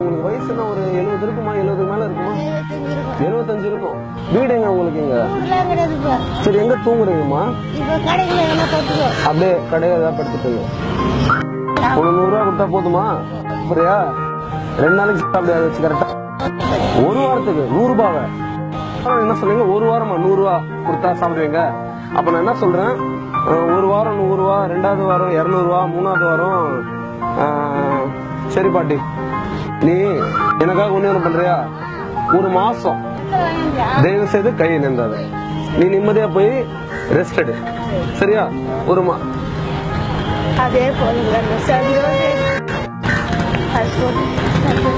உங்களுக்கு வயசு என்ன ஒரு எழுபது இருக்குமா எழுபதுக்கு மேல இருக்குமா எழுபத்தஞ்சு இருக்கும் வீடு எங்க உங்களுக்கு இங்க ஊர்லாம் கிடையாதுப்பா சரி எங்க தூங்குறீங்கம்மா இப்போ கடையில் எதனா போட்டுக்கோ அப்படியே கடையில ஏதாவது படுத்துட்டு ஒரு நூறு ரூபா கொடுத்தா போதுமா புரியா ரெண்டு நாளைக்கு சாப்பிட வச்சு கரெக்டா ஒரு வாரத்துக்கு நூறு ரூபாவை என்ன சொல்றீங்க ஒரு வாரமா நூறு ரூபா கொடுத்தா சாப்பிடுவீங்க அப்ப நான் என்ன சொல்றேன் அஹ், ஒரு வாரம் நூறு ரூபா ரெண்டாவது வாரம் இருநூறு ரூபா மூணாவது வாரம் அஹ், சரி பாட்டி நீ எனக்காக ஒண்ணு ஒண்ணு பண்றியா ஒரு மாசம் தயவு செய்து கையை நின்றாத நீ நிம்மதியா போய் ரெஸ்ட் எடு சரியா ஒரு மா அதே போதுங்களா சந்தோஷம் அது போதும்.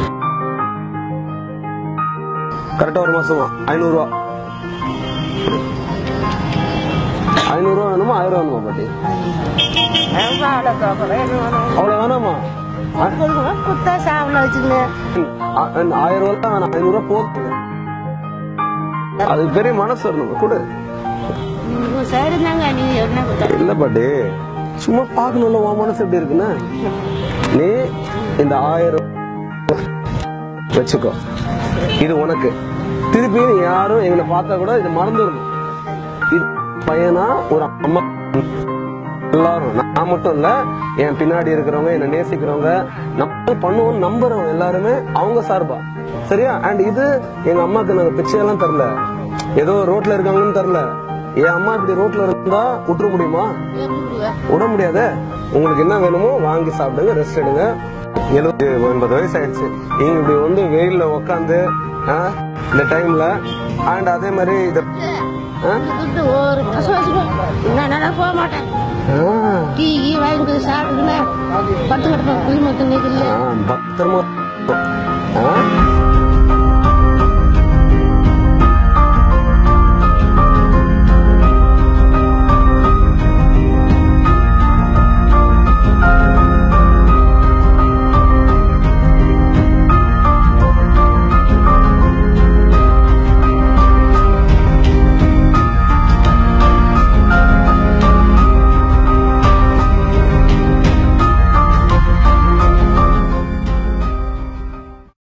கரெக்டா ஒரு மாசமா ஐநூறு ரூபா ஐநூறு ரூபா வேணுமா ஆயிரம் ரூபா வேணுமா பாட்டி ரொம்ப அவ்வளோ பார்க்குறேன் என்ன வேணும் அவ்வளவு வேணாமா ஆ- கொடுக்கணும் குத்தா சாப்பிட வச்சுக்கணும் ஆ- ஆயிரம் ரூபா தான் வேணாம் ஐநூறு ரூபா போதும் அது பெரிய மனசு வரணும் கொடு உங்க சைடு தாங்க நீ என்ன கொடுத்தா இல்ல பாட்டி சும்மா பாக்கணும்ல உன் மனசு எப்படி இருக்குன்னு நீ இந்த ஆயிரம் வச்சுக்கோ இது உனக்கு திருப்பி நீ யாரும் எங்களை பார்த்தா கூட இது மறந்துடணும் இது பையனா ஒரு அம்மா எல்லாரும் நான் மட்டும் இல்ல என் பின்னாடி இருக்கிறவங்க என்ன நேசிக்கிறவங்க நம்ம பண்ணுவோம் நம்புறவங்க எல்லாருமே அவங்க சார்பா சரியா அண்ட் இது எங்க அம்மாக்கு நாங்க பிச்சையெல்லாம் தரல ஏதோ ரோட்ல இருக்காங்கன்னு தரல என் அம்மா இப்படி ரோட்ல இருந்தா விட்டுற முடியுமா விட முடியாதே உங்களுக்கு என்ன வேணுமோ வாங்கி சாப்பிடுங்க ரெஸ்ட் எடுங்க எழுபத்தி ஒன்பது வயசு ஆயிடுச்சு நீங்க இப்படி வந்து வெயில்ல உக்காந்து ஆ, இந்த டைம்ல அண்ட் அதே மாதிரி இத ஆ? கொடுத்து ஒரு மாசம் வச்சுக்கோ நான் போக மாட்டேன் ஆ, டீ கீ வாங்கி சாப்பிட்டுக்கினேன் பத்து கிடப்பேன் குளிமத்து நிற்கல ஆ, பத்திரமா ஆ?